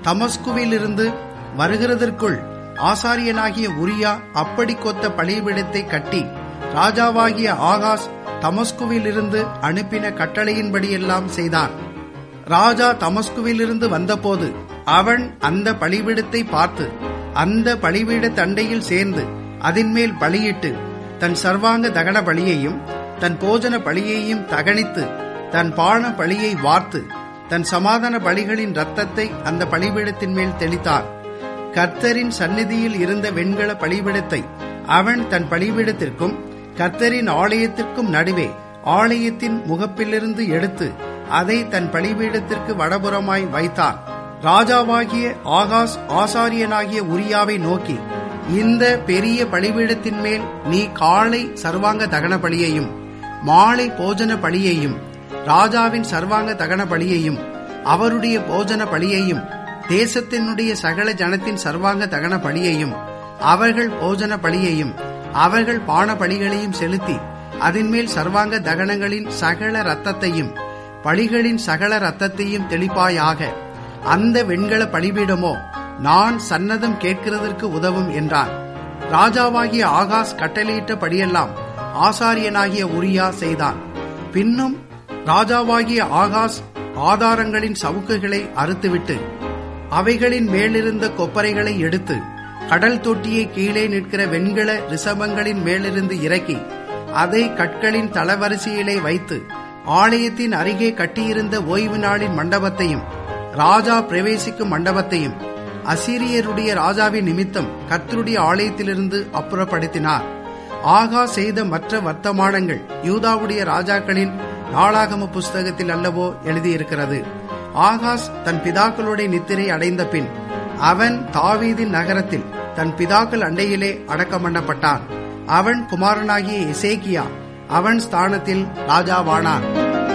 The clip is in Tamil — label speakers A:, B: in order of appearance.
A: தமஸ்குவிலிருந்து வருகிறதற்குள் ஆசாரியனாகிய உரியா அப்படி கொத்த பலிபீடத்தை கட்டி ராஜாவாகிய ஆகாஸ் தமஸ்குவிலிருந்து அனுப்பின கட்டளையின்படியெல்லாம் செய்தான் ராஜா தமஸ்குவிலிருந்து வந்தபோது அவன் அந்த பலிபீடத்தை பார்த்து அந்த பலிபீட தண்டையில் சேர்ந்து அதின்மேல் பலியிட்டு தன் சர்வாங்க தகன பலியையும் தன் போஜன பலியையும் தகனித்து தன் பான பலியை வார்த்து தன் சமாதான பலிகளின் ரத்தத்தை அந்த பலிபீடத்தின் மேல் தெளித்தான் கர்த்தரின் சந்நிதியில் இருந்த வெண்கல பலிபீடத்தை அவன் தன் பலிபீடத்திற்கும் கர்த்தரின் ஆலயத்திற்கும் நடுவே ஆலயத்தின் முகப்பிலிருந்து எடுத்து அதை தன் பலிபீடத்திற்கு வடபுறமாய் வைத்தான் ராஜாவாகிய ஆகாஸ் ஆசாரியனாகிய உரியாவை நோக்கி இந்த பெரிய பலிபீடத்தின் மேல் நீ காலை சர்வாங்க தகன பலியையும் மாலை போஜன பலியையும் ராஜாவின் சர்வாங்க தகன பலியையும் அவருடைய போஜன பலியையும் தேசத்தினுடைய சகல ஜனத்தின் சர்வாங்க தகன பலியையும் அவர்கள் போஜன பலியையும் அவர்கள் பான பலிகளையும் செலுத்தி அதன்மேல் சர்வாங்க தகனங்களின் சகல ரத்தத்தையும் பலிகளின் சகல ரத்தத்தையும் தெளிப்பாயாக அந்த வெண்கல பலிபீடமோ நான் சன்னதம் கேட்கிறதற்கு உதவும் என்றான் ராஜாவாகிய ஆகாஸ் கட்டளையிட்டபடியெல்லாம் ஆசாரியனாகிய உரியா செய்தான் பின்னும் ராஜாவாகிய ஆகாஸ் ஆதாரங்களின் சவுக்குகளை அறுத்துவிட்டு அவைகளின் மேலிருந்த கொப்பரைகளை எடுத்து கடல் தொட்டியை கீழே நிற்கிற வெண்கல ரிசபங்களின் மேலிருந்து இறக்கி அதை கற்களின் தளவரிசையிலே வைத்து ஆலயத்தின் அருகே கட்டியிருந்த ஓய்வு நாளின் மண்டபத்தையும் ராஜா பிரவேசிக்கும் மண்டபத்தையும் அசிரியருடைய ராஜாவின் நிமித்தம் கர்த்தருடைய ஆலயத்திலிருந்து அப்புறப்படுத்தினார் ஆகா செய்த மற்ற வர்த்தமானங்கள் யூதாவுடைய ராஜாக்களின் நாளாகம புஸ்தகத்தில் அல்லவோ எழுதியிருக்கிறது ஆகாஸ் தன் பிதாக்களுடைய நித்திரை அடைந்த பின் அவன் தாவீதின் நகரத்தில் தன் பிதாக்கள் அண்டையிலே அடக்கம் பண்ணப்பட்டான் அவன் குமாரனாகிய எசேக்கியா அவன் ஸ்தானத்தில் ராஜாவானான்